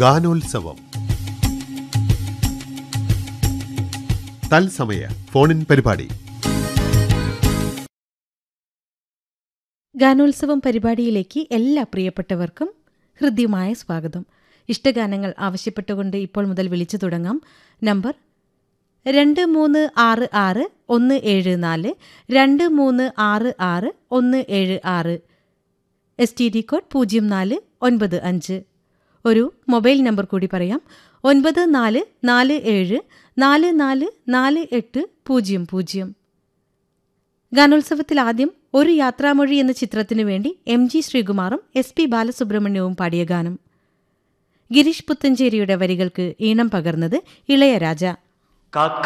ഗാനോത്സവം തത്സമയ ഫോണിൻ പരിപാടി ഗാനോത്സവം പരിപാടിയിലേക്ക് എല്ലാ പ്രിയപ്പെട്ടവർക്കും ഹൃദ്യമായ സ്വാഗതം ഇഷ്ടഗാനങ്ങൾ ആവശ്യപ്പെട്ടുകൊണ്ട് ഇപ്പോൾ മുതൽ വിളിച്ചു തുടങ്ങാം നമ്പർ രണ്ട് മൂന്ന് ആറ് ആറ് ഒന്ന് ഏഴ് നാല് രണ്ട് മൂന്ന് ആറ് ആറ് ഒന്ന് ഏഴ് ആറ് എസ് ടി ഡി കോഡ് പൂജ്യം നാല് ഒൻപത് അഞ്ച് ഒരു മൊബൈൽ നമ്പർ കൂടി പറയാം ഒൻപത് നാല് നാല് ഏഴ് നാല് നാല് നാല് എട്ട് പൂജ്യം പൂജ്യം ഗാനോത്സവത്തിൽ ആദ്യം ഒരു യാത്രാമൊഴി എന്ന ചിത്രത്തിനു വേണ്ടി എം ജി ശ്രീകുമാറും എസ് പി ബാലസുബ്രഹ്മണ്യവും പാടിയ ഗാനം ഗിരീഷ് പുത്തഞ്ചേരിയുടെ വരികൾക്ക് ഈണം പകർന്നത് ഇളയരാജ കാക്ക